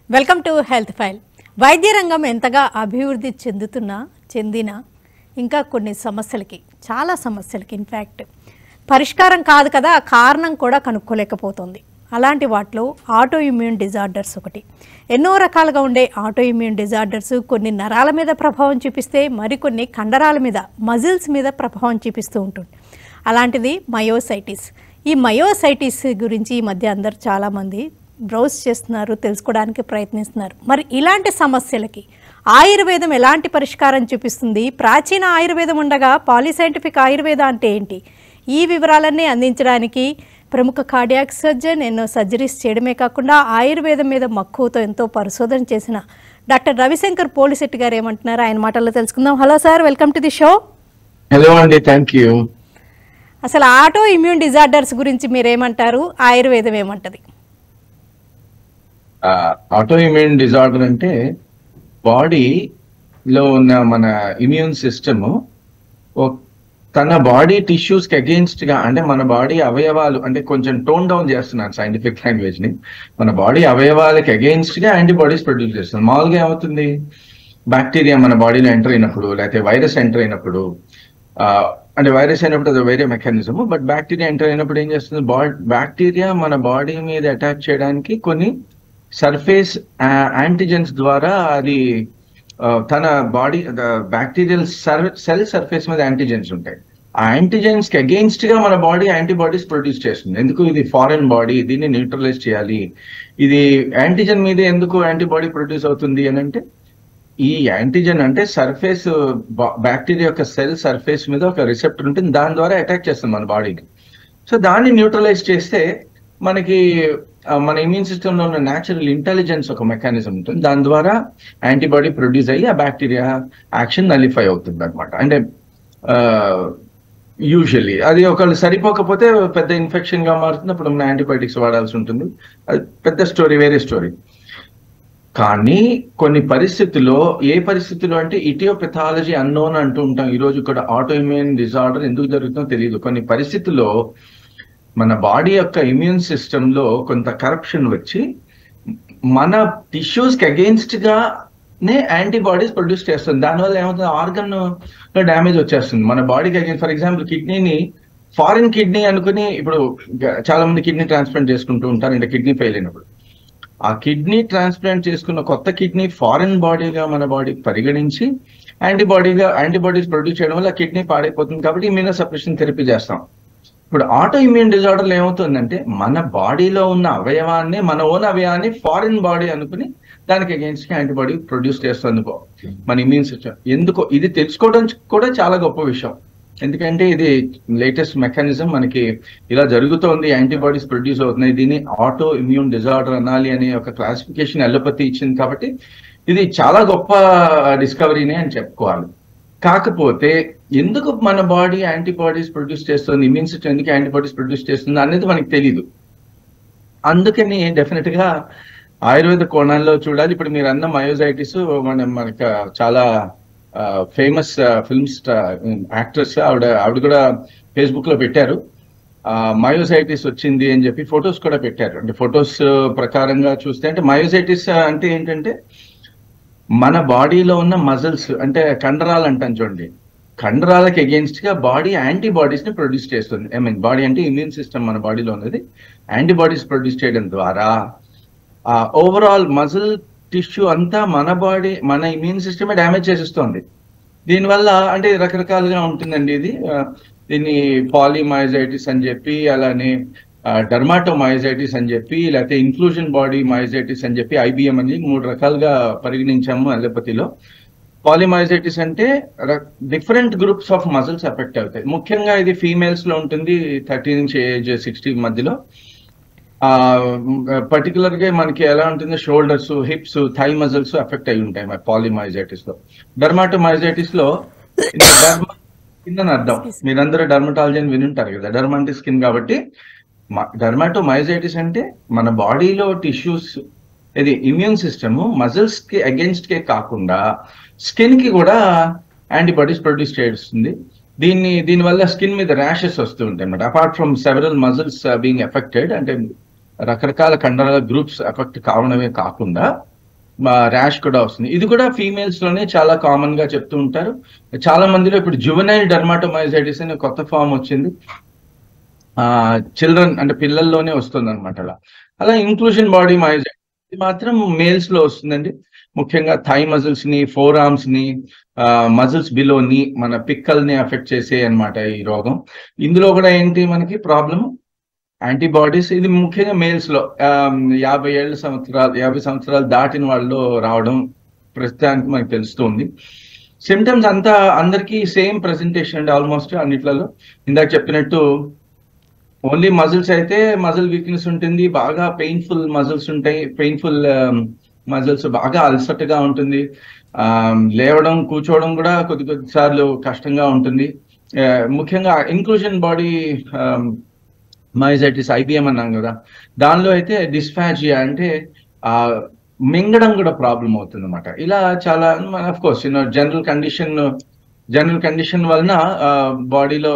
Welcome to health file వైద్య రంగం ఎంతగా అభివృద్ధి చెందుతున్నా చెందిన ఇంకా కొన్ని సమస్యలకి చాలా సమస్యలకి ఇన్ఫ్యాక్ట్ పరిష్కారం కాదు కదా ఆ కారణం కూడా కనుక్కోలేకపోతుంది అలాంటి వాటిలో ఆటో ఇమ్యూన్ డిజార్డర్స్ ఒకటి ఎన్నో రకాలుగా ఉండే ఆటో ఇమ్యూన్ డిజార్డర్స్ కొన్ని నరాల మీద ప్రభావం చూపిస్తే మరికొన్ని కండరాల మీద మజిల్స్ మీద ప్రభావం చూపిస్తూ ఉంటుంది అలాంటిది మయోసైటిస్ ఈ మయోసైటిస్ గురించి ఈ మధ్య అందరు చాలామంది బ్రౌజ్ చేస్తున్నారు తెలుసుకోవడానికి ప్రయత్నిస్తున్నారు మరి ఇలాంటి సమస్యలకి ఆయుర్వేదం ఎలాంటి పరిష్కారం చూపిస్తుంది ప్రాచీన ఆయుర్వేదం ఉండగా పాలిసైంటిఫిక్ ఆయుర్వేద అంటే ఏంటి ఈ వివరాలన్నీ అందించడానికి ప్రముఖ కార్డియాక్ సర్జన్ ఎన్నో సర్జరీస్ చేయడమే కాకుండా ఆయుర్వేదం మీద మక్కువతో ఎంతో పరిశోధన చేసిన డాక్టర్ రవిశంకర్ పోలిశెట్టి గారు ఏమంటున్నారు ఆయన మాటల్లో తెలుసుకుందాం hello sir welcome to the show hello అండి థ్యాంక్ యూ అసలు ఆటో ఇమ్యూన్ డిజార్డర్స్ గురించి మీరేమంటారు ఆయుర్వేదం ఏమంటది ఆటో ఇమ్యూన్ డిజార్డర్ అంటే బాడీలో ఉన్న మన ఇమ్యూన్ సిస్టమ్ తన బాడీ టిష్యూస్ కి అగేన్స్ట్ గా అంటే మన బాడీ అవయవాలు అంటే కొంచెం టోన్ డౌన్ చేస్తున్నాను సైంటిఫిక్ లాంగ్వేజ్ ని మన బాడీ అవయవాలకి అగేన్స్ట్ గా యాంటీబాడీస్ ప్రొడ్యూస్ చేస్తుంది మామూలుగా ఏమవుతుంది బ్యాక్టీరియా మన బాడీలో ఎంటర్ అయినప్పుడు లేకపోతే వైరస్ ఎంటర్ అయినప్పుడు ఆ, అంటే వైరస్ అయినప్పుడు అది వేరే మెకానిజం బట్ బ్యాక్టీరియా ఎంటర్ అయినప్పుడు ఏం చేస్తుంది బ్యాక్టీరియా మన బాడీ మీద అటాక్ చేయడానికి కొన్ని సర్ఫేస్ యాంటీజెన్స్ ద్వారా అది ఆ, తన బాడీ బ్యాక్టీరియల్ సెల్ సర్ఫేస్ మీద యాంటీజెన్స్ ఉంటాయి ఆ యాంటీజెన్స్ కి అగేన్స్ట్ గా మన బాడీ యాంటీబాడీస్ ప్రొడ్యూస్ చేస్తుంది ఎందుకు ఇది ఫారెన్ బాడీ దీన్ని న్యూట్రలైజ్ చేయాలి ఇది యాంటీజెన్ మీద ఎందుకు యాంటీబాడీ ప్రొడ్యూస్ అవుతుంది అని అంటే ఈ యాంటీజెన్ అంటే సర్ఫేస్ బ్యాక్టీరియా యొక్క సెల్ సర్ఫేస్ మీద ఒక రిసెప్టర్ ఉంటుంది దాని ద్వారా అటాక్ చేస్తుంది మన బాడీకి సో దాన్ని న్యూట్రలైజ్ చేస్తే మనకి ఆ, మన ఇమ్యూన్ సిస్టమ్ లో ఉన్న న్యాచురల్ ఇంటెలిజెన్స్ ఒక మెకానిజం ఉంటుంది దాని ద్వారా యాంటీబాడీ ప్రొడ్యూస్ అయ్యి ఆ బ్యాక్టీరియా యాక్షన్ నలిఫై అవుతుంది అనమాట అంటే యూజువల్లీ అది ఒకళ్ళు సరిపోకపోతే పెద్ద ఇన్ఫెక్షన్ గా మారుతుంది అప్పుడు మన యాంటీబయాటిక్స్ వాడాల్సి ఉంటుంది అది పెద్ద స్టోరీ వేరే స్టోరీ కానీ కొన్ని పరిస్థితుల్లో ఏ పరిస్థితుల్లో అంటే ఇటియోపెథాలజీ అన్నోన్ అంటూ ఉంటాం ఈ రోజు ఇక్కడ ఆటోఇమ్యూన్ డిజార్డర్ ఎందుకు జరుగుతుందో తెలియదు కొన్ని పరిస్థితుల్లో మన బాడీ యొక్క ఇమ్యూన్ సిస్టమ్ లో కొంత కరప్షన్ వచ్చి మన టిష్యూస్ కి అగేన్స్ట్ గానే యాంటీబాడీస్ ప్రొడ్యూస్ చేస్తుంది దానివల్ల ఏమవుతుంది ఆర్గన్ లో డ్యామేజ్ వచ్చేస్తుంది మన బాడీకి అగేన్స్ ఫర్ ఎగ్జాంపుల్ కిడ్నీని ఫారిన్ కిడ్నీ అనుకుని ఇప్పుడు గ- చాలా మంది కిడ్నీ ట్రాన్స్ప్లాంట్ చేసుకుంటూ ఉంటారు అంటే కిడ్నీ ఫెయిల్ అయినప్పుడు ఆ కిడ్నీ ట్రాన్స్ప్లాంట్ చేసుకున్న కొత్త కిడ్నీ ఫారెన్ బాడీగా మన బాడీ పరిగణించి యాంటీబాడీగా యాంటీబాడీస్ ప్రొడ్యూస్ చేయడం వల్ల కిడ్నీ పాడైపోతుంది కాబట్టి ఇమ్యూనో సప్రెషన్ థెరపీ చేస్తాం ఇప్పుడు ఆటో ఇమ్యూన్ డిజార్డర్లు ఏమవుతుందంటే మన బాడీలో ఉన్న అవయవాన్ని మన ఓన్ అవయవాన్ని ఫారిన్ బాడీ అనుకుని దానికి అగేన్స్ట్ గా యాంటీబాడీ ప్రొడ్యూస్ చేస్తుంది బా- మన ఇమ్యూన్ సిస్టమ్ ఎందుకో ఇది తెలుసుకోవడం కూడా చాలా గొప్ప విషయం ఎందుకంటే ఇది లేటెస్ట్ మెకానిజం మనకి ఇలా జరుగుతోంది యాంటీబాడీస్ ప్రొడ్యూస్ అవుతున్నాయి దీన్ని ఆటో ఇమ్యూన్ డిజార్డర్ అనాలి అనే ఒక క్లాసిఫికేషన్ ఎల్లపతి ఇచ్చింది కాబట్టి ఇది చాలా గొప్ప డిస్కవరీనే అని చెప్పుకోవాలి కాకపోతే ఎందుకు మన బాడీ యాంటీబాడీస్ ప్రొడ్యూస్ చేస్తుంది ఇమ్యూన్ సిస్టమ్ ఎందుకు యాంటీబాడీస్ ప్రొడ్యూస్ చేస్తుంది అనేది మనకి తెలియదు అందుకని డెఫినెట్ గా ఆయుర్వేద కోణాల్లో చూడాలి ఇప్పుడు మీరు అన్న మయోజైటిస్ మన మనకు చాలా ఫేమస్ ఫిల్మ్స్ యాక్ట్రెస్ ఆవిడ ఆవిడ కూడా ఫేస్బుక్ లో పెట్టారు మయోసైటిస్ వచ్చింది అని చెప్పి ఫొటోస్ కూడా పెట్టారు అంటే ఫొటోస్ ప్రకారంగా చూస్తే అంటే మయోసైటిస్ అంటే ఏంటంటే మన బాడీలో ఉన్న మజిల్స్ అంటే కండరాలు అంటాం చూడండి కండరాలకి అగేన్స్ట్ గా బాడీ యాంటీబాడీస్ ని ప్రొడ్యూస్ చేస్తుంది ఐ మీన్ బాడీ అంటే ఇమ్యూన్ సిస్టమ్ మన బాడీలో ఉన్నది యాంటీబాడీస్ ప్రొడ్యూస్ చేయడం ద్వారా ఆ ఓవరాల్ మజిల్ టిష్యూ అంతా మన బాడీ మన ఇమ్యూన్ సిస్టమే డ్యామేజ్ చేసేస్తుంది దీనివల్ల అంటే రకరకాలుగా ఉంటుందండి ఇది ఆ, దీన్ని పాలిమైజైటిస్ అని చెప్పి అలానే డర్మాటోమైజైటిస్ అని చెప్పి లేకపోతే ఇన్క్లూజన్ బాడీ మైజైటిస్ అని చెప్పి ఐబిఎం అని మూడు రకాలుగా పరిగణించాము అలోపతిలో పాలిమైజైటిస్ అంటే different groups of muscles affect అవుతాయి ముఖ్యంగా ఇది ఫీమేల్స్ లో ఉంటుంది థర్టీ నుంచి ఏజ్ సిక్స్టీ మధ్యలో పర్టికులర్ గా మనకి ఎలా ఉంటుంది shoulders hips thigh muscles affect అయి ఉంటాయి మరి పాలిమైజైటిస్ లో డర్మాటోమైజైటిస్ లో డర్మా స్కిన్ అని అర్థం మీరందరూ డర్మటాలజీ అని వినుంటారు కదా డర్మ అంటే స్కిన్ కాబట్టి డర్మాటోమైజైటిస్ అంటే మన బాడీలో టిష్యూస్ ఇది ఇమ్యూన్ సిస్టమ్ మజిల్స్ కి అగేన్స్ట్ కే కాకుండా స్కిన్ కి కూడా యాంటీబాడీస్ ప్రొడ్యూస్ చేస్తుంది దీన్ని దీనివల్ల స్కిన్ మీద ర్యాషెస్ వస్తూ ఉంటాయి అన్నమాట apart from several muscles being affected అంటే రకరకాల కండరాల గ్రూప్స్ ఎఫెక్ట్ కావడమే కాకుండా ర్యాష్ కూడా వస్తుంది ఇది కూడా ఫీమేల్స్ లోనే చాలా కామన్ గా చెప్తూ ఉంటారు చాలా మందిలో ఇప్పుడు జువెనైల్ డర్మాటోమైజైటిస్ అనే కొత్త ఫామ్ వచ్చింది ఆ చిల్డ్రన్ అంటే పిల్లల్లోనే వస్తుంది అనమాట అలా అలా ఇంక్లూజన్ బాడీ మైజైటిస్ ఇది మాత్రం మేల్స్ లో వస్తుందండి ముఖ్యంగా థై మజిల్స్ ని ఫోర్ ఆర్మ్స్ ని మజిల్స్ బిలోని మన పిక్కల్ ని అఫెక్ట్ చేసే అన్నమాట ఈ రోగం ఇందులో కూడా ఏంటి మనకి ప్రాబ్లమ్ యాంటీబాడీస్ ఇది ముఖ్యంగా మేల్స్ లో ఆ, యాభై ఏళ్ళ సంవత్సరాలు యాభై సంవత్సరాలు దాటిన వాళ్ళు రావడం ప్రస్తుతానికి మనకు తెలుస్తుంది సిమ్టమ్స్ అంతా అందరికీ సేమ్ ప్రెజెంటేషన్ అండి ఆల్మోస్ట్ అన్నిట్లలో ఇందాక చెప్పినట్టు ఓన్లీ మజిల్స్ అయితే మజిల్ వీక్నెస్ ఉంటుంది బాగా పెయిన్ఫుల్ మజిల్స్ ఉంటాయి పెయిన్ఫుల్ మజిల్స్ బాగా అలసటగా ఉంటుంది ఆ, లేవడం కూర్చోవడం కూడా కొద్ది కొద్ది సార్లు కష్టంగా ఉంటుంది ఆ, ముఖ్యంగా ఇంక్లూజన్ బాడీ మైజైటిస్ ఐబిఎం అన్నాం కదా దానిలో అయితే డిస్ఫాజియా అంటే ఆ మింగడం కూడా ప్రాబ్లం అవుతుంది అనమాట ఇలా చాలా of course you know general condition general condition వలన బాడీలో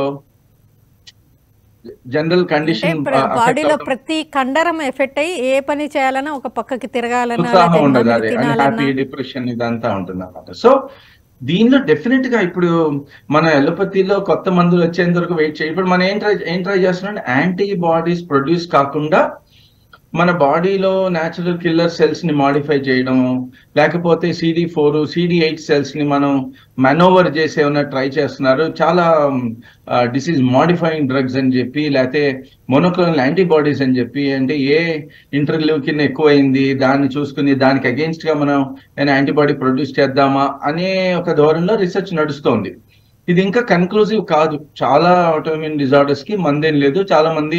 జనరల్ అంటే కండిషన్ బాడీలో ప్రతి కండరం ఎఫెక్ట్ అయ్యి ఏ పని చేయాలన్నా ఒక పక్కకి తిరగాలన్నా ఉత్సాహం లేకపోతే ఉండదు మందులు అదే తినాలన్నా హ్యాపీ డిప్రెషన్ ఇదంతా ఉంటుంది అనమాట సో దీనిలో డెఫినెట్ గా ఇప్పుడు మన ఎలోపతిలో కొత్త మందులు వచ్చేంత వరకు వెయిట్ చేయాలి ఇప్పుడు మనం ఏం ట్రై ఏం ట్రై చేస్తున్నాం యాంటీబాడీస్ ప్రొడ్యూస్ కాకుండా మన బాడీలో న్యాచురల్ కిల్లర్ సెల్స్ ని మాడిఫై చేయడం లేకపోతే CD four CD eight cells ని మనం మనోవర్ చేసే ఉన్న ట్రై చేస్తున్నారు చాలా డిసీజ్ మాడిఫైయింగ్ డ్రగ్స్ అని చెప్పి లేకపోతే మోనోక్లోనల్ యాంటీబాడీస్ అని చెప్పి అంటే ఏ ఇంటర్వ్యూకిన్ ఎక్కువైంది దాన్ని చూసుకుని దానికి అగేన్స్ట్ గా మనం నేను యాంటీబాడీ ప్రొడ్యూస్ చేద్దామా అనే ఒక ధోరణిలో రీసెర్చ్ నడుస్తోంది ఇది ఇంకా కన్క్లూజివ్ కాదు చాలా ఆటోమిన్ డిజార్డర్స్ కి మందేం లేదు చాలా మంది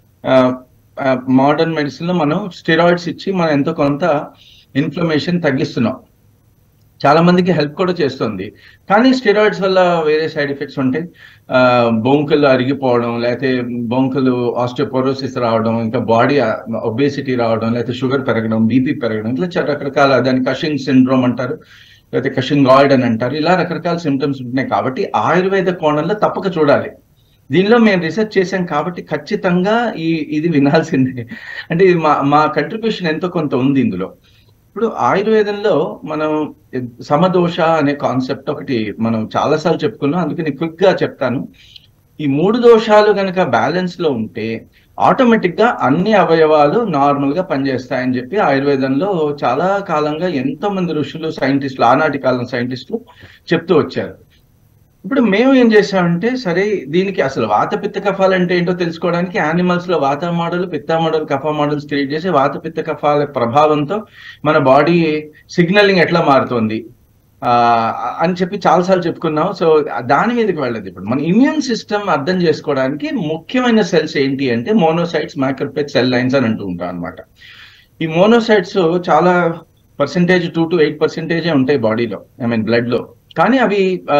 మోడర్న్ మెడిసిన్ లో మనం స్టెరాయిడ్స్ ఇచ్చి మనం ఎంతో కొంత ఇన్ఫ్లమేషన్ తగ్గిస్తున్నాం చాలా మందికి హెల్ప్ కూడా చేస్తుంది కానీ స్టెరాయిడ్స్ వల్ల వేరే సైడ్ ఎఫెక్ట్స్ ఉంటాయి ఆ, బొంకులు అరిగిపోవడం లేకపోతే బొంకులు ఆస్టియోపోరోసిస్ రావడం ఇంకా బాడీ ఒబేసిటీ రావడం లేకపోతే షుగర్ పెరగడం బీపీ పెరగడం ఇట్లా చాలా రకరకాల దాన్ని కషింగ్ సిండ్రోమ్ అంటారు లేకపోతే కషింగ్ ఆయిడ్ అని అంటారు ఇలా రకరకాల సిమ్టమ్స్ ఉంటున్నాయి కాబట్టి ఆయుర్వేద కోణంలో తప్పక చూడాలి దీనిలో మేము రీసెర్చ్ చేశాం కాబట్టి ఖచ్చితంగా ఈ ఇది వినాల్సిందే అంటే ఇది మా మా కంట్రిబ్యూషన్ ఎంతో కొంత ఉంది ఇందులో ఇప్పుడు ఆయుర్వేదంలో మనం సమదోష అనే కాన్సెప్ట్ ఒకటి మనం చాలాసార్లు చెప్పుకున్నాం అందుకని క్విక్ గా చెప్తాను ఈ మూడు దోషాలు కనుక బ్యాలెన్స్ లో ఉంటే ఆటోమేటిక్ గా అన్ని అవయవాలు నార్మల్ గా పనిచేస్తాయని చెప్పి ఆయుర్వేదంలో చాలా కాలంగా ఎంతో మంది ఋషులు సైంటిస్టులు ఆనాటి కాలం సైంటిస్టులు చెప్తూ వచ్చారు ఇప్పుడు మేము ఏం చేసామంటే సరే దీనికి అసలు వాత పిత్త కఫాలు అంటే ఏంటో తెలుసుకోవడానికి యానిమల్స్ లో వాత మోడల్ పిత్త మోడల్ కఫ మోడల్స్ క్రియేట్ చేసి వాత పిత్త కఫాల ప్రభావంతో మన బాడీ సిగ్నలింగ్ ఎట్లా మారుతుంది ఆ, అని చెప్పి చాలాసార్లు చెప్పుకున్నాం సో దాని మీదకి వెళ్ళదు ఇప్పుడు మన ఇమ్యూన్ సిస్టమ్ అర్థం చేసుకోవడానికి ముఖ్యమైన సెల్స్ ఏంటి అంటే మోనోసైట్స్ మైక్రోపెట్ సెల్ లైన్స్ అని అంటూ ఉంటాం అనమాట ఈ మోనోసైట్స్ చాలా పర్సెంటేజ్ టూ టు ఎయిట్ పర్సెంటేజే ఉంటాయి బాడీలో ఐ మీన్ బ్లడ్ లో కానీ అవి ఆ,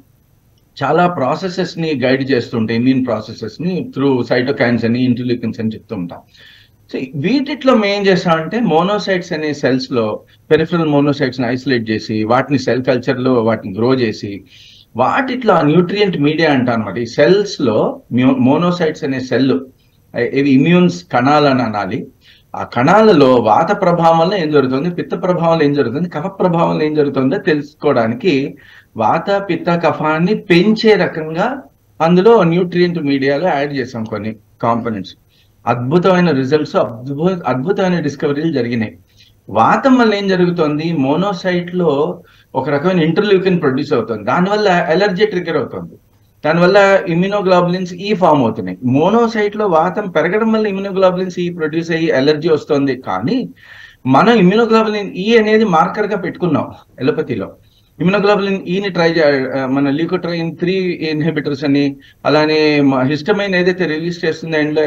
చాలా ప్రాసెసెస్ ని గైడ్ చేస్తుంటాయి ఇమ్యూన్ ప్రాసెసెస్ ని త్రూ సైటోకైన్స్ అని ఇంటర్లీకన్స్ అని చెప్తూ ఉంటాం సో వీటిట్లో మేము ఏం చేసామంటే మోనోసైట్స్ అనే సెల్స్ లో పెరిఫరల్ మోనోసైట్స్ ని ఐసోలేట్ చేసి వాటిని సెల్ కల్చర్ లో వాటిని గ్రో చేసి వాటిట్లో న్యూట్రియంట్ మీడియా అంట అనమాట ఈ సెల్స్ లో మోనోసైట్స్ అనే సెల్ ఇవి ఇమ్యూన్స్ కణాలు అని అనాలి ఆ కణాలలో వాత ప్రభావం వల్ల ఏం జరుగుతుంది పిత్త ప్రభావం ఏం జరుగుతుంది కఫ ప్రభావం ఏం జరుగుతుందో తెలుసుకోవడానికి వాత పిత్త కఫాన్ని పెంచే రకంగా అందులో న్యూట్రియంట్ మీడియాలో యాడ్ చేసాం కొన్ని కాంపోనెంట్స్ అద్భుతమైన రిజల్ట్స్ అద్భుత అద్భుతమైన డిస్కవరీలు జరిగినాయి వాతం వల్ల ఏం జరుగుతుంది మోనోసైట్ లో ఒక రకమైన ఇంటర్లూకిన్ ప్రొడ్యూస్ అవుతుంది దానివల్ల ఎలర్జీ ట్రిగర్ అవుతుంది దానివల్ల ఇమ్యూనోగ్లోబులిన్స్ ఈ ఫామ్ అవుతున్నాయి మోనోసైట్ లో వాతం పెరగడం వల్ల ఇమ్యూనోగ్లోబులిన్స్ ఈ ప్రొడ్యూస్ అయ్యి ఎలర్జీ వస్తుంది కానీ మనం ఇమ్యూనోగ్లోబులిన్ ఈ అనేది మార్కర్ గా పెట్టుకున్నాం ఎలోపతిలో ఇమ్యూనోగ్లోబులిన్ ఈని ట్రై మన లీకోట్రైన్ త్రీ ఇన్హిబిటర్స్ అని అలానే హిస్టమైన్ ఏదైతే రిలీజ్ చేస్తుందో ఎండ్లో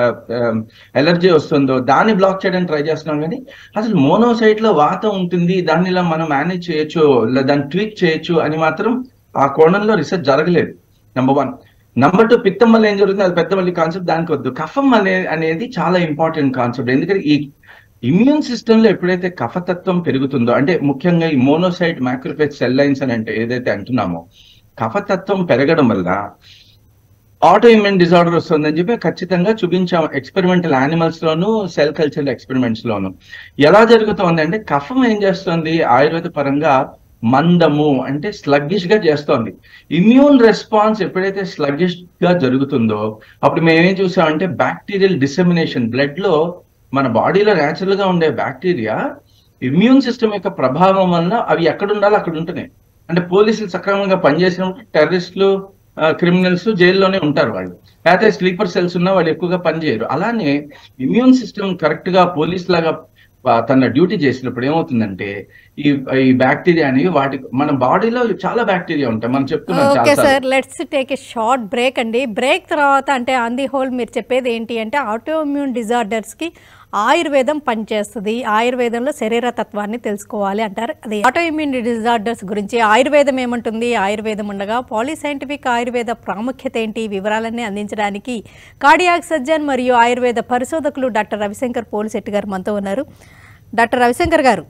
ఎలర్జీ వస్తుందో దాన్ని బ్లాక్ చేయడానికి ట్రై చేస్తున్నాం కానీ అసలు మోనోసైట్ లో వాతం ఉంటుంది దాన్ని ఇలా మనం మేనేజ్ చేయొచ్చు ఇలా దాన్ని ట్వీక్ చేయొచ్చు అని మాత్రం ఆ కోణంలో రీసెర్చ్ జరగలేదు నెంబర్ వన్ నెంబర్ టూ పిత్తం వల్ల ఏం జరుగుతుంది అది పెద్ద మళ్ళీ కాన్సెప్ట్ దానికి వద్దు కఫం అనే అనేది చాలా ఇంపార్టెంట్ కాన్సెప్ట్ ఎందుకంటే ఈ ఇమ్యూన్ సిస్టమ్ లో ఎప్పుడైతే కఫతత్వం పెరుగుతుందో అంటే ముఖ్యంగా ఈ మోనోసైట్ మైక్రోఫేజ్ సెల్ లైన్స్ అని అంటే ఏదైతే అంటున్నామో కఫతత్వం పెరగడం వల్ల ఆటో ఇమ్యూన్ డిజార్డర్ వస్తుందని చెప్పి ఖచ్చితంగా చూపించాం ఎక్స్పెరిమెంటల్ యానిమల్స్ లోను సెల్ కల్చర్ ఎక్స్పెరిమెంట్స్ లోను ఎలా జరుగుతోంది అంటే కఫం ఏం చేస్తుంది ఆయుర్వేద పరంగా మందము అంటే స్లగ్గిష్ గా చేస్తోంది ఇమ్యూన్ రెస్పాన్స్ ఎప్పుడైతే స్లగ్గిష్ గా జరుగుతుందో అప్పుడు మేము ఏం చూసామంటే బ్యాక్టీరియల్ డిసెమినేషన్ బ్లడ్ లో మన బాడీలో న్యాచురల్ గా ఉండే బ్యాక్టీరియా ఇమ్యూన్ సిస్టమ్ యొక్క ప్రభావం వలన అవి ఎక్కడ ఉండాలో అక్కడ ఉంటున్నాయి అంటే పోలీసులు సక్రమంగా పనిచేసినప్పుడు టెర్రరిస్టులు క్రిమినల్స్ జైల్లోనే ఉంటారు వాళ్ళు లేకపోతే స్లీపర్ సెల్స్ ఉన్న వాళ్ళు ఎక్కువగా పనిచేయరు అలానే ఇమ్యూన్ సిస్టమ్ కరెక్ట్ గా పోలీస్ లాగా ఆ, తన డ్యూటీ చేసినప్పుడు ఏమవుతుందంటే ఈ ఈ బ్యాక్టీరియా అనేవి వాటి మన బాడీలో చాలా బ్యాక్టీరియా ఉంటాయి మనం చెప్తున్నాం ఓకే చాలా sir let's take a short break అండి బ్రేక్ తర్వాత అంటే ఆన్ ది హోల్ మీరు చెప్పేది ఏంటి అంటే ఆటోఇమ్యూన్ డిజార్డర్స్కి ఆయుర్వేదం పనిచేస్తుంది ఆయుర్వేదంలో శరీర తత్వాన్ని తెలుసుకోవాలి అంటారు అది ఆటోఇమ్యూన్ డిజార్డర్స్ గురించి ఆయుర్వేదం ఏమంటుంది ఆయుర్వేదం ఉండగా పాలిసైంటిఫిక్ ఆయుర్వేద ప్రాముఖ్యత ఏంటి వివరాలన్నీ అందించడానికి కార్డియాక్ సర్జన్ మరియు ఆయుర్వేద పరిశోధకులు డాక్టర్ రవిశంకర్ పోలిశెట్టి గారు మనతో ఉన్నారు డాక్టర్ రవిశంకర్ గారు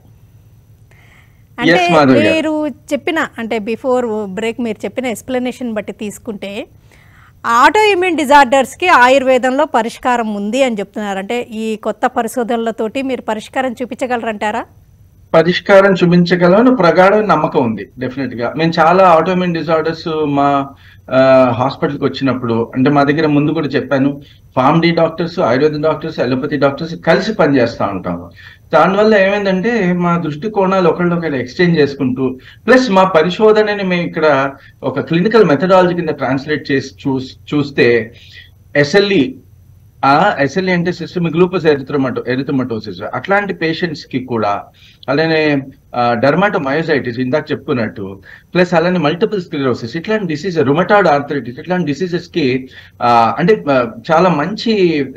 అంటే Yes, మాధవి గారు. మీరు చెప్పిన అంటే బిఫోర్ బ్రేక్ మీరు చెప్పిన ఎక్స్ప్లెనేషన్ బట్టి తీసుకుంటే ఆటో ఇమ్యూన్ డిజార్డర్స్కి ఆయుర్వేదంలో పరిష్కారం ఉంది అని చెప్తున్నారు అంటే ఈ కొత్త పరిశోధనలతోటి మీరు పరిష్కారం చూపించగలరంటారా పరిష్కారం చూపించగలను ప్రగాఢ నమ్మకం ఉంది డెఫినెట్ గా మేము చాలా ఆటోమిన్ డిజార్డర్స్ మా హాస్పిటల్ కి వచ్చినప్పుడు అంటే మా దగ్గర ముందు కూడా చెప్పాను pharm D doctors Ayurveda doctors allopathy doctors కలిసి పనిచేస్తూ ఉంటాం దానివల్ల ఏమైందంటే మా దృష్టి కోణాలు ఒకళ్ళొకళ్ళు ఎక్స్చేంజ్ చేసుకుంటూ ప్లస్ మా పరిశోధనని మేము ఇక్కడ ఒక క్లినికల్ మెథడాలజీ కింద ట్రాన్స్లేట్ చేసి చూస్ చూస్తే ఎస్ఎల్ఈ ఆ ఎస్ఎల్ఈ అంటే సిస్టమిక్ గ్లూకోజ్ ఎరిథ్రోమటో ఎరిథ్రోమటోసిస్ అట్లాంటి పేషెంట్స్ కి కూడా అలానే డర్మాటోమయోసైటిస్ ఇందాక చెప్పుకున్నట్టు ప్లస్ అలానే మల్టిపుల్ స్క్లిరోసిస్ ఇట్లాంటి డిసీజ్ రుమటాడ్ ఆర్థరైటిస్ ఇట్లాంటి డిసీజెస్ కి ఆ, అంటే ఆ, చాలా మంచి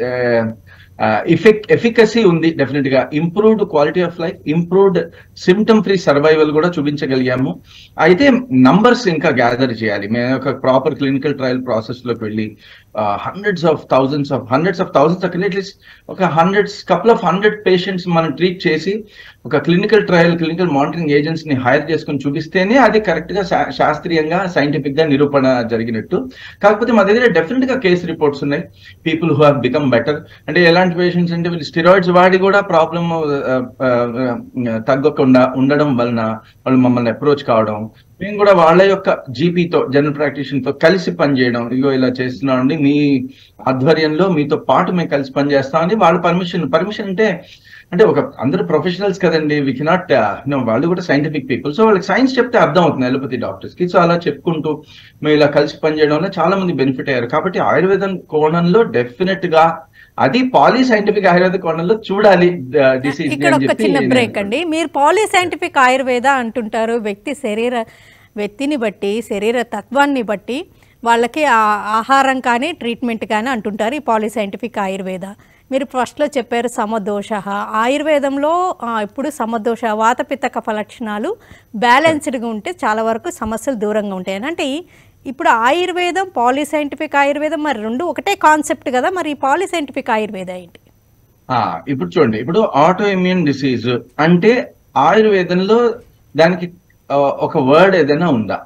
ఇఫెక్ట్ ఎఫికసీ ఉంది డెఫినెట్ గా improved quality of life improved symptom free survival కూడా చూపించగలిగాము అయితే నంబర్స్ ఇంకా గ్యాదర్ చేయాలి మేము ఒక ప్రాపర్ క్లినికల్ ట్రయల్ ప్రాసెస్ లోకి వెళ్ళి hundreds of thousands of hundreds of thousands at least ఒక hundreds couple of hundred patients మనం ట్రీట్ చేసి ఒక clinical trial clinical monitoring agents ని హైర్ చేసుకొని చూపిస్తేనే అది కరెక్ట్ గా శా- శాస్త్రీయంగా సైంటిఫిక్ గా నిరూపణ జరిగినట్టు కాకపోతే మా దగ్గర డెఫినెట్ గా కేసు రిపోర్ట్స్ ఉన్నాయి people who have become better అంటే ఎలాంటి పేషెంట్స్ అంటే వీళ్ళు స్టిరాయిడ్స్ వాడి కూడా ప్రాబ్లమ్ తగ్గకుండా ఉండడం వలన వాళ్ళు మమ్మల్ని అప్రోచ్ కావడం మేము కూడా వాళ్ళ యొక్క జీపీతో జనరల్ ప్రాక్టీషన్ తో కలిసి పనిచేయడం ఇగో ఇలా చేస్తున్నామండి మీ ఆధ్వర్యంలో మీతో పాటు మేము కలిసి పనిచేస్తామని వాళ్ళ పర్మిషన్ పర్మిషన్ అంటే అంటే ఒక అందరూ ప్రొఫెషనల్స్ కదండి వి కెనాట్ వాళ్ళు కూడా సైంటిఫిక్ పీపుల్ సో వాళ్ళకి సైన్స్ చెప్తే అర్థం అవుతుంది ఎలోపతి డాక్టర్స్ కి సో అలా చెప్పుకుంటూ మేము ఇలా కలిసి పనిచేయడం వల్ల చాలా మంది బెనిఫిట్ అయ్యారు కాబట్టి ఆయుర్వేదం కోణంలో డెఫినెట్ గా అది పాలీ సైంటిఫిక్ ఆయుర్వేద కోణంలో చూడాలి డిసీజ్ ఇక్కడ ఒక చిన్న బ్రేక్ అండి మీరు పాలిసైంటిఫిక్ ఆయుర్వేద అంటుంటారు వ్యక్తి శరీర వ్యక్తిని బట్టి శరీర తత్వాన్ని బట్టి వాళ్ళకి ఆ ఆహారం కానీ ట్రీట్మెంట్ కానీ అంటుంటారు ఈ పాలిసైంటిఫిక్ ఆయుర్వేద మీరు ఫస్ట్లో చెప్పారు సమదోష ఆయుర్వేదంలో ఆ, ఇప్పుడు సమదోష వాతపిత్త కఫ లక్షణాలు బ్యాలెన్స్డ్గా ఉంటే చాలా వరకు సమస్యలు దూరంగా ఉంటాయి అని అంటే ఇప్పుడు ఆయుర్వేదం పాలిసైంటిఫిక్ ఆయుర్వేదం మరి రెండు ఒకటే కాన్సెప్ట్ కదా మరి ఈ పాలిసైంటిఫిక్ ఆయుర్వేద ఏంటి ఆ, ఇప్పుడు చూడండి ఇప్పుడు ఆటో ఇమ్యూన్ డిసీజ్ అంటే ఆయుర్వేదంలో దానికి ఆ, ఒక వర్డ్ ఏదైనా ఉందా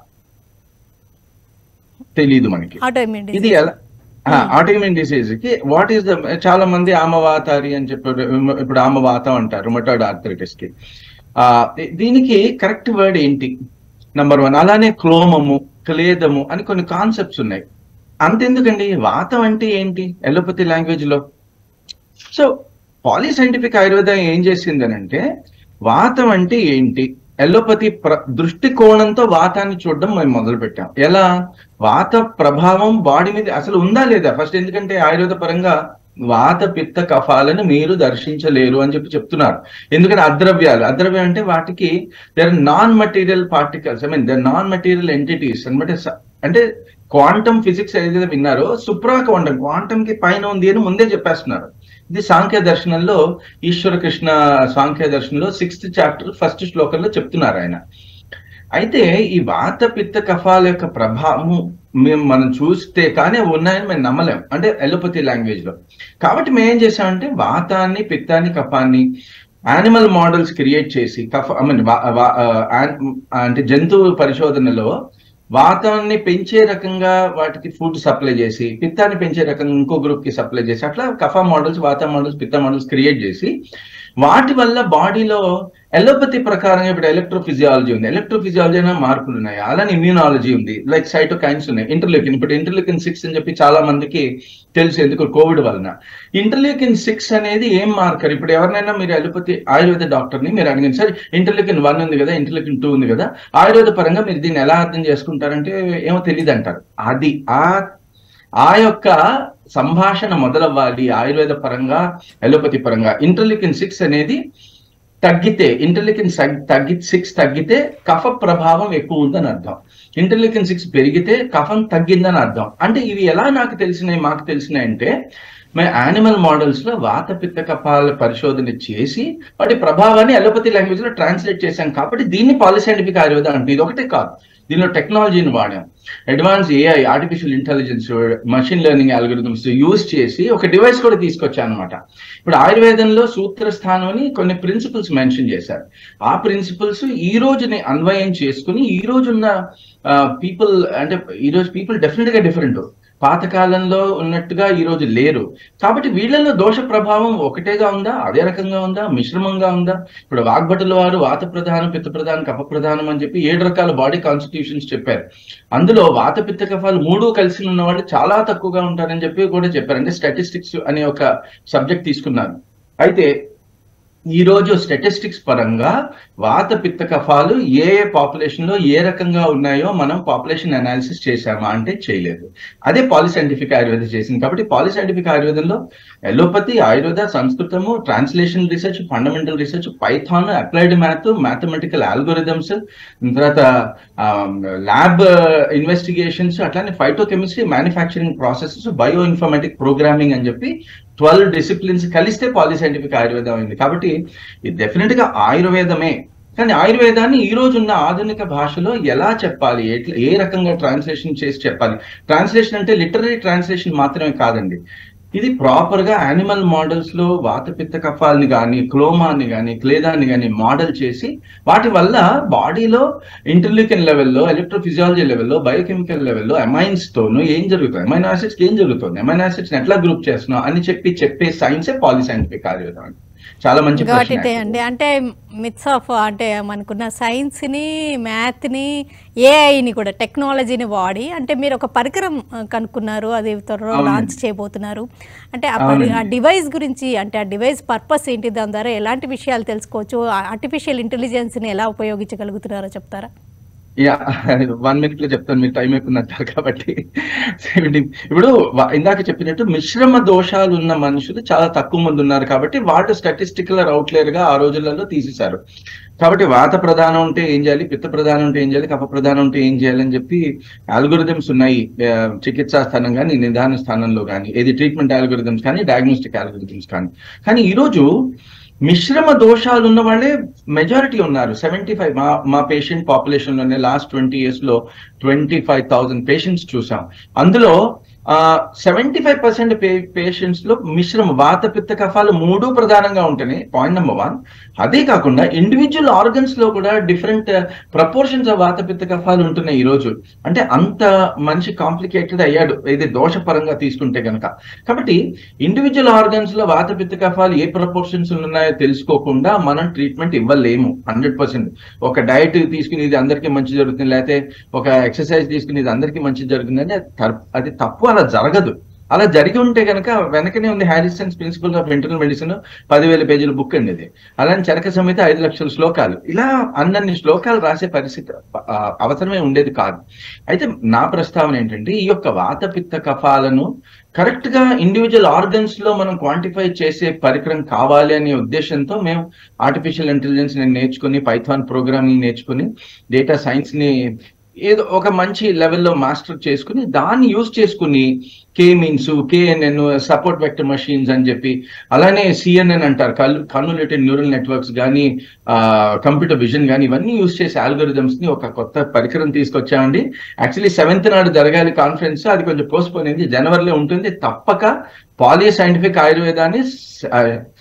తెలీదు మనకి ఆటోఇమ్యూన్ ఇది ఎలా ఆటోఇమ్యూన్ డిసీజ్ కి వాట్ ఈస్ ద చాలా మంది ఆమవాతారి అని చెప్పారు ఇప్పుడు ఆమవాతం అంటారు రుమటాయిడ్ ఆర్థరైటిస్ కి ఆ దీ- దీనికి కరెక్ట్ వర్డ్ ఏంటి నంబర్ వన్ అలానే క్లోమము క్లేదము అని కొన్ని కాన్సెప్ట్స్ ఉన్నాయి అంతెందుకండి వాతం అంటే ఏంటి ఎలోపతి లాంగ్వేజ్ లో సో పాలిసైంటిఫిక్ ఆయుర్వేదం ఏం చేసింది అంటే వాతం అంటే ఏంటి ఎల్లోపతి ప్ర దృష్టికోణంతో వాతాన్ని చూడడం మేము మొదలు పెట్టాం ఎలా వాత ప్రభావం బాడీ మీద అసలు ఉందా లేదా ఫస్ట్ ఎందుకంటే ఆయుర్వేద పరంగా వాత పిత్త కఫాలను మీరు దర్శించలేరు అని చెప్పి చెప్తున్నారు ఎందుకంటే అద్రవ్యాలు అద్రవ్యం అంటే వాటికి they're non material particles I mean the non material entities అనమాట అంటే క్వాంటమ్ ఫిజిక్స్ ఏదైతే విన్నారో సుప్రా క్వాంటమ్ క్వాంటమ్ కి పైన ఉంది అని ముందే చెప్పేస్తున్నారు ఇది సాంఖ్య దర్శనంలో ఈశ్వర కృష్ణ సాంఖ్య దర్శనంలో సిక్స్త్ చాప్టర్ ఫస్ట్ శ్లోకంలో చెప్తున్నారు ఆయన అయితే ఈ వాత పిత్త కఫాల యొక్క ప్రభావం మేము మనం చూస్తే కానీ అవి ఉన్నాయని మేము నమ్మలేం అంటే ఎలోపతి లాంగ్వేజ్ లో కాబట్టి మేము ఏం చేసామంటే వాతాన్ని పిత్తాన్ని కఫాన్ని యానిమల్ మోడల్స్ క్రియేట్ చేసి కఫ ఐ మీన్ అంటే జంతువు పరిశోధనలో వాతాన్ని పెంచే రకంగా వాటికి ఫుడ్ సప్లై చేసి పిత్తాన్ని పెంచే రకంగా ఇంకో గ్రూప్ కి సప్లై చేసి అట్లా కఫా మోడల్స్ వాత మోడల్స్ పిత్త మోడల్స్ క్రియేట్ చేసి వాటి వల్ల బాడీలో ఎలోపతి ప్రకారంగా ఇప్పుడు ఎలక్ట్రోఫిజియాలజీ ఉంది ఎలక్ట్రోఫిజియాలజీ అనే మార్పులు ఉన్నాయి అలానే ఇమ్యూనాలజీ ఉంది లైక్ సైటోకైన్స్ ఉన్నాయి ఇంటర్లూకిన్ ఇప్పుడు ఇంటర్లూకిన్ సిక్స్ అని చెప్పి చాలా మందికి తెలుసు ఎందుకు కోవిడ్ వలన ఇంటర్లూకిన్ సిక్స్ అనేది ఏం మార్కర్ ఇప్పుడు ఎవరినైనా మీరు ఎలోపతి ఆయుర్వేద డాక్టర్ ని మీరు అడిగింది సరే ఇంటర్లూకిన్ వన్ ఉంది కదా ఇంటర్లూకిన్ టూ ఉంది కదా ఆయుర్వేద పరంగా మీరు దీన్ని ఎలా అర్థం చేసుకుంటారంటే ఏమో తెలియదు అంటారు అది ఆ ఆ యొక్క సంభాషణ మొదలవ్వాలి ఆయుర్వేద పరంగా ఎలోపతి పరంగా ఇంటర్లికిన్ సిక్స్ అనేది తగ్గితే ఇంటర్లికిన్ తగ్గి సిక్స్ తగ్గితే కఫ ప్రభావం ఎక్కువ ఉందని అర్థం ఇంటర్లికిన్ సిక్స్ పెరిగితే కఫం తగ్గిందని అర్థం అంటే ఇవి ఎలా నాకు తెలిసినాయి మాకు తెలిసినాయి అంటే మేము యానిమల్ మోడల్స్ లో వాత పిత్త కఫాల పరిశోధన చేసి వాటి ప్రభావాన్ని ఎలోపతి లాంగ్వేజ్ లో ట్రాన్స్లేట్ చేశాం కాబట్టి దీన్ని పాలిసైంటిఫిక్ ఆయుర్వేదం అంటే ఇది ఒకటే కాదు దీనిలో టెక్నాలజీని వాడాం advance AI artificial intelligence machine learning algorithms use చేసి ఒక డివైస్ కూడా తీసుకొచ్చాను అనమాట ఇప్పుడు ఆయుర్వేదంలో సూత్ర స్థానం కొన్ని ప్రిన్సిపల్స్ మెన్షన్ చేశారు ఆ ప్రిన్సిపల్స్ ఈ రోజుని అన్వయం చేసుకుని ఈ రోజున్న పీపుల్ అంటే ఈ రోజు పీపుల్ డెఫినెట్ గా డిఫరెంట్ పాతకాలంలో ఉన్నట్టుగా ఈ రోజు లేరు కాబట్టి వీళ్ళలో దోష ప్రభావం ఒకటేగా ఉందా అదే రకంగా ఉందా మిశ్రమంగా ఉందా ఇప్పుడు వాగ్భటుల వారు వాత ప్రధానం పిత్త ప్రధానం కఫ ప్రధానం అని చెప్పి ఏడు రకాల బాడీ కాన్స్టిట్యూషన్స్ చెప్పారు అందులో వాత పిత్త కఫాలు మూడు కలిసి ఉన్న వాళ్ళు చాలా తక్కువగా ఉంటారని చెప్పి కూడా చెప్పారు అంటే స్టాటిస్టిక్స్ అనే ఒక సబ్జెక్ట్ తీసుకున్నారు అయితే ఈ రోజు స్టాటిస్టిక్స్ పరంగా వాత పిత్త కఫాలు ఏ ఏ పాపులేషన్ లో ఏ రకంగా ఉన్నాయో మనం పాపులేషన్ అనాలిసిస్ చేశామా అంటే చేయలేదు అదే పాలిసైంటిఫిక్ ఆయుర్వేద చేసింది కాబట్టి పాలిసైంటిఫిక్ ఆయుర్వేదంలో ఎలోపతి ఆయుర్వేద సంస్కృతము translation research fundamental research Python applied math mathematical algorithms తర్వాత ల్యాబ్ ఇన్వెస్టిగేషన్స్ అట్లానే phytochemistry manufacturing processes bio informatic programming అని చెప్పి ట్వెల్వ్ డిసిప్లిన్స్ కలిస్తే పాలిసైంటిఫిక్ ఆయుర్వేదం అయింది కాబట్టి ఇది డెఫినెట్ గా ఆయుర్వేదమే కానీ ఆయుర్వేదాన్ని ఈ రోజు ఉన్న ఆధునిక భాషలో ఎలా చెప్పాలి ఎట్లా ఏ రకంగా ట్రాన్స్లేషన్ చేసి చెప్పాలి ట్రాన్స్లేషన్ అంటే లిటరీ ట్రాన్స్లేషన్ మాత్రమే కాదండి ఇది ప్రాపర్ గా యానిమల్ మోడల్స్ లో వాతపిత్త కఫాల్ని కానీ క్లోమాన్ని కానీ క్లేదాన్ని కానీ మోడల్ చేసి వాటి వల్ల బాడీలో ఇంటర్లీకన్ లెవెల్లో ఎలక్ట్రోఫిజియాలజీ లెవెల్లో బయోకెమికల్ లెవెల్లో అమైన్స్ తోను ఏం జరుగుతుంది అమైన్ యాసిడ్స్ ఏం జరుగుతుంది అమైన్ యాసిడ్స్ ఎట్లా గ్రూప్ చేస్తున్నాం అని చెప్పి చెప్పే సైన్సే పాలిసైంటిఫిక్ ఆయుర్వేదం అండి చాలా మంచి గాట్ ప్రశ్న ఇట్ అండి అంటే మిత్స్ ఆఫ్ అంటే మనకున్న సైన్స్ని మ్యాథ్ని ఏఐని కూడా టెక్నాలజీని వాడి అంటే మీరు ఒక పరికరం ఆ, కనుక్కున్నారు అది త్వరలో అవునండి. లాంచ్ చేయబోతున్నారు అంటే ఆ పరి- అవునండి. ఆ డివైస్ గురించి అంటే ఆ డివైస్ పర్పస్ ఏంటి దాని ద్వారా ఎలాంటి విషయాలు తెలుసుకోవచ్చు ఆర్టిఫిషియల్ ఇంటెలిజెన్స్ని ఎలా ఉపయోగించగలుగుతున్నారో చెప్తారా యా వన్ మినిట్ లో చెప్తాను మీరు టైం ఎక్కువ అంటారు కాబట్టి సెవెంటీన్ ఇప్పుడు వా- ఇందాక చెప్పినట్టు మిశ్రమ దోషాలు ఉన్న మనుషులు చాలా తక్కువ మంది ఉన్నారు కాబట్టి వాళ్ళు స్టాటిస్టికల్ అవుట్లేయర్ గా ఆ రోజులలో తీసేశారు కాబట్టి వాత ప్రధానం ఉంటే ఏం చేయాలి పిత్త ప్రధానం ఉంటే ఏం చేయాలి కఫ ప్రధానం ఉంటే ఏం చేయాలి అని చెప్పి ఆల్గోరిథమ్స్ ఉన్నాయి ఆ, చికిత్సా స్థానం కానీ నిదాన స్థానంలో కానీ ఏది ట్రీట్మెంట్ ఆల్గోరిథమ్స్ కానీ డయాగ్నోస్టిక్ ఆల్గోరిథమ్స్ కానీ కానీ ఈ రోజు మిశ్రమ దోషాలు ఉన్న వాళ్ళే మెజారిటీ ఉన్నారు సెవెంటీ ఫైవ్ మా మా పేషెంట్ పాపులేషన్ లోనే లాస్ట్ ట్వంటీ ఇయర్స్ లో ట్వంటీ ఫైవ్ థౌసండ్ పేషెంట్స్ చూసాం అందులో సెవెంటీ ఫైవ్ పర్సెంట్ పేషెంట్స్ లో మిశ్రమ వాత పిత్త కఫాలు మూడు ప్రధానంగా ఉంటున్నాయి పాయింట్ నెంబర్ వన్ అదే కాకుండా ఇండివిజువల్ ఆర్గన్స్ లో కూడా డిఫరెంట్ ప్రపోర్షన్స్ ఆఫ్ వాత పిత్త కఫాలు ఉంటున్నాయి ఈ రోజు అంటే అంత మనిషి కాంప్లికేటెడ్ అయ్యాడు ఇది దోషపరంగా తీసుకుంటే గనక కాబట్టి ఇండివిజువల్ ఆర్గన్స్ లో వాత పిత్త కఫాలు ఏ ప్రపోర్షన్స్ ఉన్నాయో తెలుసుకోకుండా మనం ట్రీట్మెంట్ ఇవ్వలేము హండ్రెడ్ పర్సెంట్ ఒక డైట్ తీసుకుని ఇది అందరికీ మంచి జరుగుతుంది లేకపోతే ఒక ఎక్సర్సైజ్ తీసుకుని ఇది అందరికీ మంచి జరుగుతుంది అంటే తర్- అది తప్పు అలా జరగదు అలా జరిగి ఉంటే కనుక వెనకనే ఉంది Harrison's principle of internal medicine పదివేల పేజీల బుక్ అండి ఇది అలానే చరక సమేత ఐదు లక్షల శ్లోకాలు ఇలా అన్నన్ని శ్లోకాలు రాసే పరిస్థితి ఆ, అవసరమే ఉండేది కాదు అయితే నా ప్రస్తావన ఏంటంటే ఈ యొక్క వాత పిత్త కఫాలను కరెక్ట్ గా ఇండివిజువల్ ఆర్గన్స్ లో మనం క్వాంటిఫై చేసే పరికరం కావాలి అనే ఉద్దేశంతో మేము ఆర్టిఫిషియల్ ఇంటెలిజెన్స్ ని నేర్చుకుని పైథాన్ ప్రోగ్రామింగ్ నేర్చుకుని డేటా సైన్స్ ని ఏదో ఒక మంచి లెవెల్లో మాస్టర్ చేసుకుని దాన్ని యూజ్ చేసుకుని K means KNN support vector machines అని చెప్పి అలానే సిఎన్ఎన్ అంటారు కల్ కన్నులేటెడ్ న్యూరల్ నెట్వర్క్స్ కానీ కంప్యూటర్ విజన్ కానీ ఇవన్నీ యూజ్ చేసే ఆల్గోరిథమ్స్ ని ఒక కొత్త పరికరం తీసుకొచ్చామండి యాక్చువల్లీ సెవెంత్ నాడు జరగాలి కాన్ఫరెన్స్ అది కొంచెం పోస్ట్ పోయింది జనవరిలో ఉంటుంది తప్పక పాలీ సైంటిఫిక్ ఆయుర్వేదాన్ని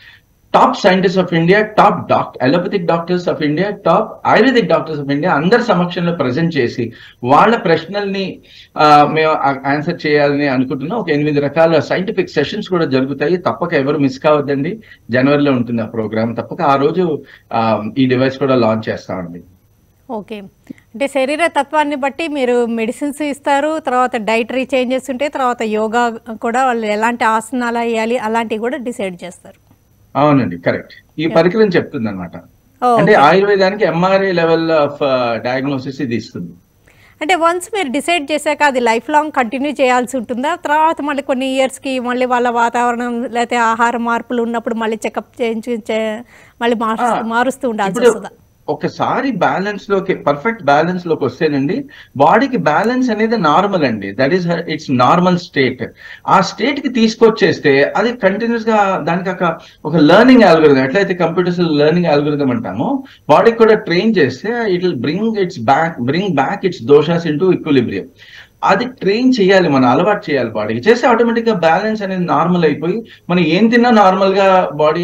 top scientist of India top doctor allopathic doctors of India top ayurvedic doctors of India అందరి సమక్షంలో ప్రజెంట్ చేసి వాళ్ళ ప్రశ్నల్ని ఆ, మేము ఆన్సర్ చేయాలని అనుకుంటున్నాం ఒక ఎనిమిది రకాల సైంటిఫిక్ సెషన్స్ కూడా జరుగుతాయి తప్పక ఎవరు మిస్ కావద్దండి జనవరిలో ఉంటుంది ఆ ప్రోగ్రామ్ తప్పక ఆ రోజు ఆ, ఈ డివైస్ కూడా లాంచ్ చేస్తామండి ఓకే అంటే శరీర తత్వాన్ని బట్టి మీరు మెడిసిన్స్ ఇస్తారు తర్వాత డైటరీ చేంజెస్ ఉంటాయి తర్వాత యోగా కూడా వాళ్ళు ఎలాంటి ఆసనాలు వేయాలి అలాంటివి కూడా డిసైడ్ చేస్తారు అవునండి కరెక్ట్ ఈ పరికరం చెప్తుంది అనమాట ఓ, అంటే ఆయుర్వేదానికి ఎంఆర్ఐ లెవెల్ ఆఫ్ డయాగ్నోసిస్ ఇది ఇస్తుంది అంటే వన్స్ మీరు డిసైడ్ చేశాక అది లైఫ్ లాంగ్ కంటిన్యూ చేయాల్సి ఉంటుందా తర్వాత మళ్ళీ కొన్ని ఇయర్స్కి మళ్ళీ వాళ్ళ వాతావరణం లేకపోతే ఆహార మార్పులు ఉన్నప్పుడు మళ్ళీ చెకప్ చేయించి చే- మళ్ళీ మారుస్తూ ఆ, మారుస్తూ ఉండాల్సి ఇప్పుడు వస్తుందా ఒకసారి బ్యాలెన్స్ లోకి పర్ఫెక్ట్ బ్యాలెన్స్ లోకి వస్తేనండి బాడీకి బ్యాలెన్స్ అనేది నార్మల్ అండి that is it's normal state ఆ స్టేట్ కి తీసుకొచ్చేస్తే అది కంటిన్యూస్ గా దానికి ఒక ఒక లెర్నింగ్ ఆల్గోరిథం ఎట్లయితే కంప్యూటర్స్ లెర్నింగ్ ఆల్గోరిథం అంటామో బాడీకి కూడా ట్రైన్ చేస్తే it will bring it's back bring back it's doshas into equilibrium అది ట్రైన్ చేయాలి మనం అలవాటు చేయాలి బాడీకి చేస్తే ఆటోమేటిక్ గా బ్యాలెన్స్ అనేది నార్మల్ అయిపోయి మనం ఏం తిన్నా నార్మల్ గా బాడీ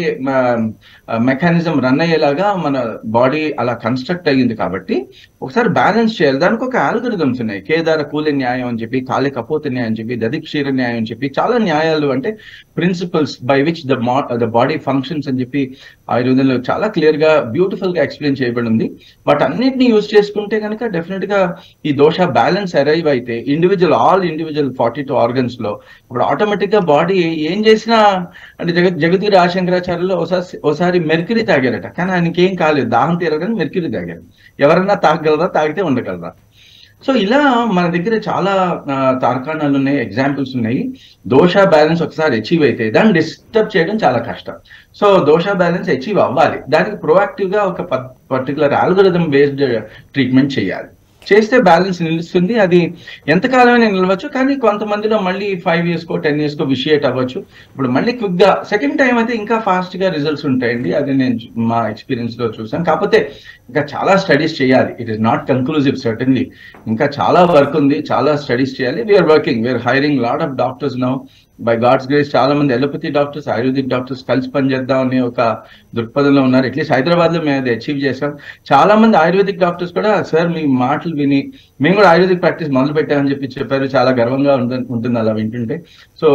మెకానిజం రన్ అయ్యేలాగా మన బాడీ అలా కన్స్ట్రక్ట్ అయ్యింది కాబట్టి ఒకసారి బ్యాలెన్స్ చేయాలి దానికి ఒక ఆల్గరిథమ్స్ ఉన్నాయి కేదార కూల న్యాయం అని చెప్పి కాళే కపోత న్యాయం అని చెప్పి దది క్షీర న్యాయం అని చెప్పి చాలా న్యాయాలు అంటే principles by which the the body functions అని చెప్పి ఆయుర్వేదంలో చాలా క్లియర్ గా బ్యూటిఫుల్ గా ఎక్స్ప్లెయిన్ చేయబడి ఉంది బట్ అన్నిటిని యూజ్ చేసుకుంటే కనుక డెఫినెట్ గా ఈ దోష బ్యాలెన్స్ అరైవ్ అయితే individual all individual forty two organs లో ఇప్పుడు ఆటోమేటిక్ గా బాడీ ఏం చేసినా అంటే జగత్ జగతి రాశంకరాచార్యులు ఒకసారి ఒకసారి మెర్క్యూరీ తాగారట కానీ ఆయనకి ఏం కాలేదు దాహం తీరగానే మెర్క్యూరీ తాగారు ఎవరన్నా తాగగలరా తాగితే ఉండగలరా సో ఇలా మన దగ్గర చాలా ఆ, తార్కాణాలు ఉన్నాయి ఎగ్జాంపుల్స్ ఉన్నాయి దోష బ్యాలెన్స్ ఒకసారి అచీవ్ అయితే దాన్ని డిస్టర్బ్ చేయడం చాలా కష్టం సో దోష బ్యాలెన్స్ అచీవ్ అవ్వాలి దానికి proactive గా ఒక పర్టికులర్ ఆల్గోరిథం బేస్డ్ ట్రీట్మెంట్ చేయాలి చేస్తే బ్యాలెన్స్ నిలుస్తుంది అది ఎంతకాలమైనా నిలవచ్చు కానీ కొంతమందిలో మళ్ళీ ఫైవ్ ఇయర్స్ కో టెన్ ఇయర్స్ కో విషియేట్ అవ్వచ్చు ఇప్పుడు మళ్ళీ క్విక్ గా సెకండ్ టైం అయితే ఇంకా ఫాస్ట్ గా రిజల్ట్స్ ఉంటాయండి అది నేను చూ- మా ఎక్స్పీరియన్స్ లో చూసాను కాకపోతే ఇంకా చాలా స్టడీస్ చేయాలి it is not conclusive certainly ఇంకా చాలా వర్క్ ఉంది చాలా స్టడీస్ చేయాలి we're working we're hiring lot of doctors now by God's grace చాలా మంది ఎలోపతి డాక్టర్స్ ఆయుర్వేదిక్ డాక్టర్స్ కలిసి పనిచేద్దాం అనే ఒక దృక్పథంలో ఉన్నారు అట్లీస్ట్ హైదరాబాద్ లో మేము అది అచీవ్ చేసాం చాలా మంది ఆయుర్వేదిక్ డాక్టర్స్ కూడా సార్ మీ మాటలు విని మేము కూడా ఆయుర్వేదిక్ ప్రాక్టీస్ మొదలు పెట్టామని చెప్పి చెప్పారు చాలా గర్వంగా ఉంటుంది ఉంటుంది అలా వింటుంటే so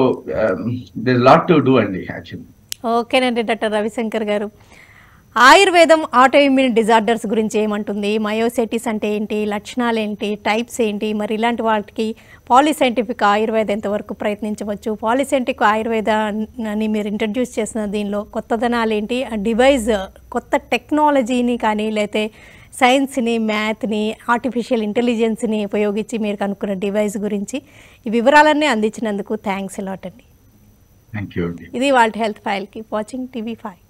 this lot to do అండి యాక్చువల్లీ ఓకేనండి డాక్టర్ రవిశంకర్ గారు ఆయుర్వేదం ఆటోఇమ్యూన్ డిజార్డర్స్ గురించి ఏమంటుంది మయోసైటిస్ అంటే ఏంటి లక్షణాలు ఏంటి టైప్స్ ఏంటి మరి ఇలాంటి వాటికి పాలిసైంటిఫిక్ ఆయుర్వేద ఎంతవరకు ప్రయత్నించవచ్చు పాలిసైంటిఫిక్ ఆయుర్వేదాన్ని మీరు ఇంట్రడ్యూస్ చేసిన దీనిలో కొత్తదనాలు ఏంటి ఆ డివైజ్ కొత్త టెక్నాలజీని కానీ లేతే సైన్స్ని మ్యాథ్ని ఆర్టిఫిషియల్ ఇంటెలిజెన్స్ని ఉపయోగించి మీరు కనుక్కున్న డివైస్ గురించి ఈ వివరాలన్నీ అందించినందుకు థ్యాంక్స్ అలాట్ అండి థ్యాంక్ యూ అండి ఇది వాళ్ళ health file keep watching TV five